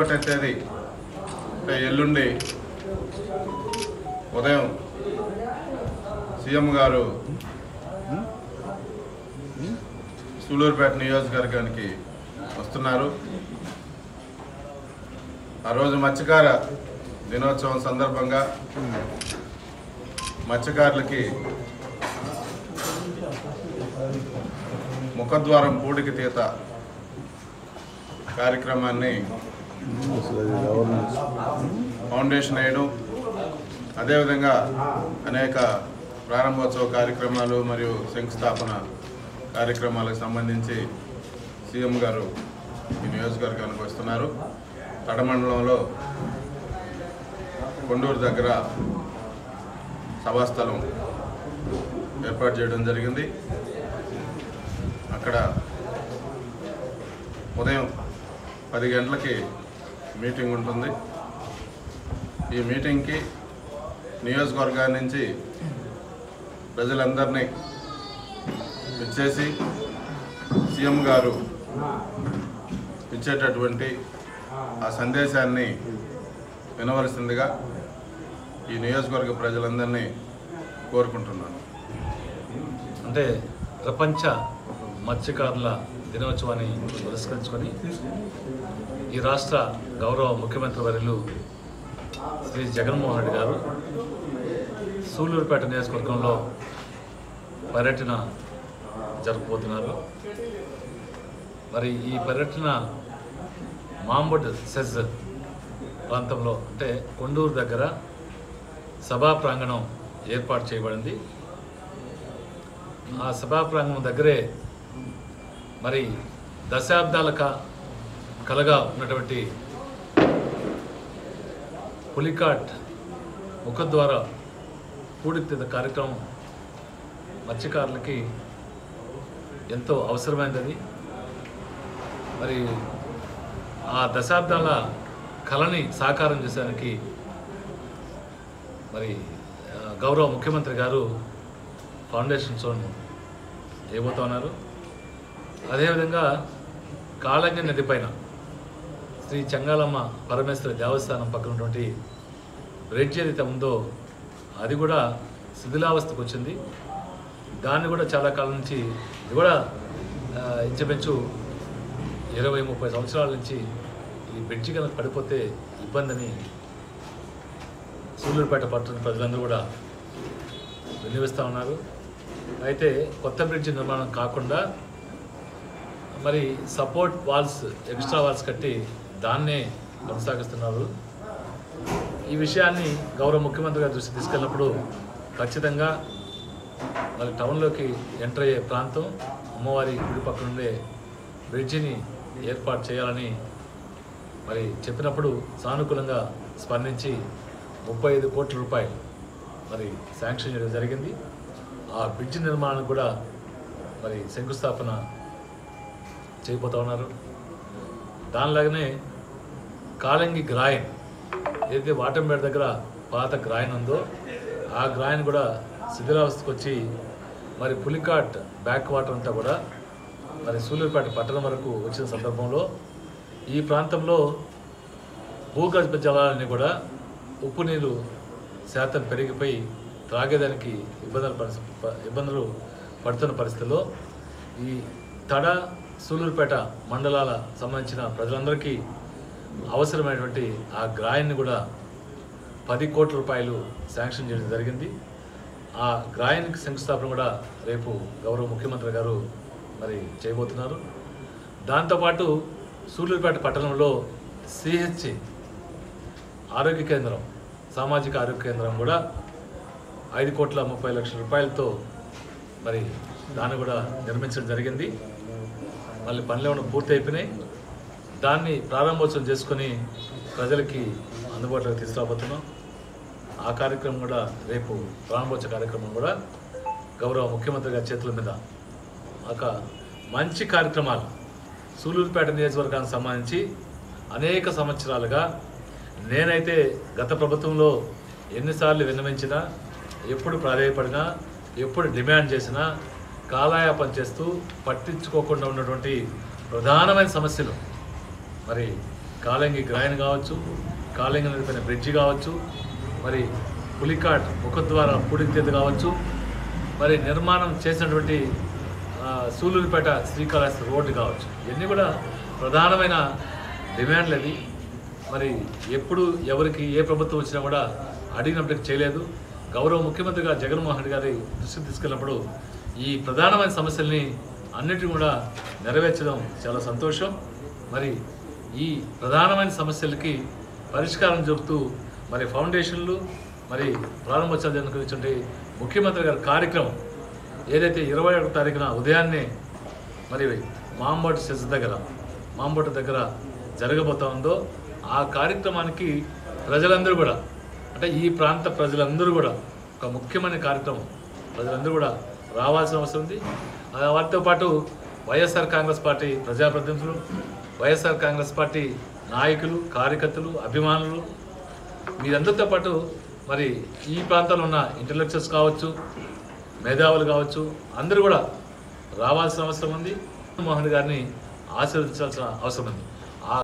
ఒకటో తేదీ అంటే ఎల్లుండి ఉదయం సీఎం గారు సూలూరుపేట నియోజకవర్గానికి వస్తున్నారు ఆ రోజు మత్స్యకార దినోత్సవం సందర్భంగా మత్స్యకారులకి ముఖద్వారం పూడికి తీత కార్యక్రమాన్ని ఫౌండేషన్ వేయడం అదేవిధంగా అనేక ప్రారంభోత్సవ కార్యక్రమాలు మరియు శంకుస్థాపన కార్యక్రమాలకు సంబంధించి సీఎం గారు ఈ నియోజకవర్గానికి వస్తున్నారు తడమండలంలో కొండూరు దగ్గర సభాస్థలం ఏర్పాటు చేయడం జరిగింది అక్కడ ఉదయం పది గంటలకి మీటింగ్ ఉంటుంది ఈ మీటింగ్కి నియోజకవర్గాన్ని నుంచి ప్రజలందరినీ ఇచ్చేసి సీఎం గారు ఇచ్చేటటువంటి ఆ సందేశాన్ని వినవలసిందిగా ఈ నియోజకవర్గ ప్రజలందరినీ కోరుకుంటున్నాను అంటే ప్రపంచ మత్స్యకారుల దినోత్సవాన్ని పురస్కరించుకొని ఈ రాష్ట్ర గౌరవ ముఖ్యమంత్రి వర్యులు శ్రీ జగన్మోహన్ రెడ్డి గారు సూళ్ళూరుపేట నియోజకవర్గంలో పర్యటన జరపబోతున్నారు మరి ఈ పర్యటన మాంబుడ్ సెజ్ ప్రాంతంలో అంటే కొండూరు దగ్గర సభా ప్రాంగణం ఏర్పాటు చేయబడింది ఆ సభా ప్రాంగణం దగ్గరే మరి దశాబ్దాల క కలగా ఉన్నటువంటి పులికాట్ ముఖద్వార పూడిత కార్యక్రమం మత్స్యకారులకి ఎంతో అవసరమైనది మరి ఆ దశాబ్దాల కళని సాకారం చేసేదానికి మరి ఆ, గౌరవ ముఖ్యమంత్రి గారు ఫౌండేషన్ జోన్ వేయబోతా ఉన్నారు అదేవిధంగా కాళంగి నది పైన శ్రీ చెంగాలమ్మ పరమేశ్వరి దేవస్థానం పక్కన ఉన్నటువంటి బ్రిడ్జ్ ఏదైతే ఉందో అది కూడా శిథిలావస్థకు వచ్చింది దాన్ని కూడా చాలా కాలం నుంచి ఇది కూడా ఆ, ఇంచుమించు ఇరవై ముప్పై సంవత్సరాల నుంచి ఈ బ్రిడ్జి కనుక పడిపోతే ఇబ్బందని సూళ్ళూరుపేట పట్టణ ప్రజలందరూ కూడా వినిపిస్తూ ఉన్నారు అయితే కొత్త బ్రిడ్జి నిర్మాణం కాకుండా మరి సపోర్ట్ వాల్స్ ఎక్స్ట్రా వాల్స్ కట్టి దాన్నే కొనసాగిస్తున్నారు ఈ విషయాన్ని గౌరవ ముఖ్యమంత్రి గారి దృష్టి తీసుకెళ్ళినప్పుడు ఖచ్చితంగా మరి టౌన్లోకి ఎంటర్ అయ్యే ప్రాంతం అమ్మవారి గుడి పక్కన ఉండే బ్రిడ్జిని ఏర్పాటు చేయాలని మరి చెప్పినప్పుడు సానుకూలంగా స్పందించి ముప్పై ఐదు కోట్ల రూపాయలు మరి శాంక్షన్ చేయడం జరిగింది ఆ బ్రిడ్జ్ నిర్మాణానికి కూడా మరి శంకుస్థాపన చేయబోతా ఉన్నారు దానిలాగానే కాళంగి గ్రాయన్ ఏదైతే వాటంపేట దగ్గర పాత గ్రాయన్ ఉందో ఆ గ్రాయన్ కూడా శిథిలావస్థకు వచ్చి మరి పులికాట్ బ్యాక్ వాటర్ అంతా కూడా మరి సూళ్ళూరుపేట పట్టణం వరకు వచ్చిన సందర్భంలో ఈ ప్రాంతంలో భూగర్భ జలాలన్నీ కూడా ఉప్పు నీరు శాతం పెరిగిపోయి త్రాగేదానికి ఇబ్బందులు పరిస్థితి ఇబ్బందులు పడుతున్న పరిస్థితుల్లో ఈ తడ సూలూరుపేట మండలాల సంబంధించిన ప్రజలందరికీ అవసరమైనటువంటి ఆ గ్రాయాన్ని కూడా పది కోట్ల రూపాయలు శాంక్షన్ చేయడం జరిగింది ఆ గ్రాయానికి శంకుస్థాపన కూడా రేపు గౌరవ ముఖ్యమంత్రి గారు మరి చేయబోతున్నారు దాంతోపాటు సూళ్ళూరుపేట పట్టణంలో సిహెచ్ ఆరోగ్య కేంద్రం సామాజిక ఆరోగ్య కేంద్రం కూడా ఐదు కోట్ల ముప్పై లక్షల రూపాయలతో మరి దాన్ని కూడా నిర్మించడం జరిగింది మళ్ళీ పనులు ఏమైనా పూర్తి అయిపోయినాయి దాన్ని ప్రారంభోత్సవం చేసుకొని ప్రజలకి అందుబాటులోకి తీసుకురాబోతున్నాం ఆ కార్యక్రమం కూడా రేపు ప్రారంభోత్సవ కార్యక్రమం కూడా గౌరవ ముఖ్యమంత్రి గారి చేతుల మీద ఒక మంచి కార్యక్రమాలు సూలూరుపేట నియోజకవర్గానికి సంబంధించి అనేక సంవత్సరాలుగా నేనైతే గత ప్రభుత్వంలో ఎన్నిసార్లు విన్నవించినా ఎప్పుడు ప్రాధాయపడినా ఎప్పుడు డిమాండ్ చేసినా కాలాయాపన చేస్తూ పట్టించుకోకుండా ఉన్నటువంటి ప్రధానమైన సమస్యలు మరి కాలంగి గ్రాయన్ కావచ్చు కాలంగి నడిపిన బ్రిడ్జి కావచ్చు మరి పులికాట్ ముఖద్వార పూడితేది కావచ్చు మరి నిర్మాణం చేసినటువంటి ఆ, సూలూరుపేట శ్రీకాళహస్తి రోడ్డు కావచ్చు ఇవన్నీ కూడా ప్రధానమైన డిమాండ్లు అది మరి ఎప్పుడు ఎవరికి ఏ ప్రభుత్వం వచ్చినా కూడా అడిగినప్పటికీ చేయలేదు గౌరవ ముఖ్యమంత్రిగా జగన్మోహన్ రెడ్డి గారి దృష్టికి తీసుకెళ్ళినప్పుడు ఈ ప్రధానమైన సమస్యల్ని అన్నిటిని కూడా నెరవేర్చడం చాలా సంతోషం మరి ఈ ప్రధానమైన సమస్యలకి పరిష్కారం చెబుతూ మరి ఫౌండేషన్లు మరి ప్రారంభోత్సవాలు జరుగుతున్నటువంటి ముఖ్యమంత్రి గారి కార్యక్రమం ఏదైతే ఇరవై ఒకటో తారీఖున ఉదయాన్నే మరి మాంబోటి సెస్ దగ్గర మాంబోటి దగ్గర జరగబోతా ఉందో ఆ కార్యక్రమానికి ప్రజలందరూ కూడా అంటే ఈ ప్రాంత ప్రజలందరూ కూడా ఒక ముఖ్యమైన కార్యక్రమం ప్రజలందరూ కూడా రావాల్సిన అవసరం ఉంది ఆ వాటితో పాటు వైఎస్ఆర్ కాంగ్రెస్ పార్టీ ప్రజాప్రతినిధులు వైఎస్ఆర్ కాంగ్రెస్ పార్టీ నాయకులు కార్యకర్తలు అభిమానులు మీరందరితో పాటు మరి ఈ ప్రాంతంలో ఉన్న ఇంటలెక్చువల్స్ కావచ్చు మేధావులు కావచ్చు అందరూ కూడా రావాల్సిన అవసరం ఉంది మోహన్ గారిని ఆశీర్వదించాల్సిన అవసరం ఉంది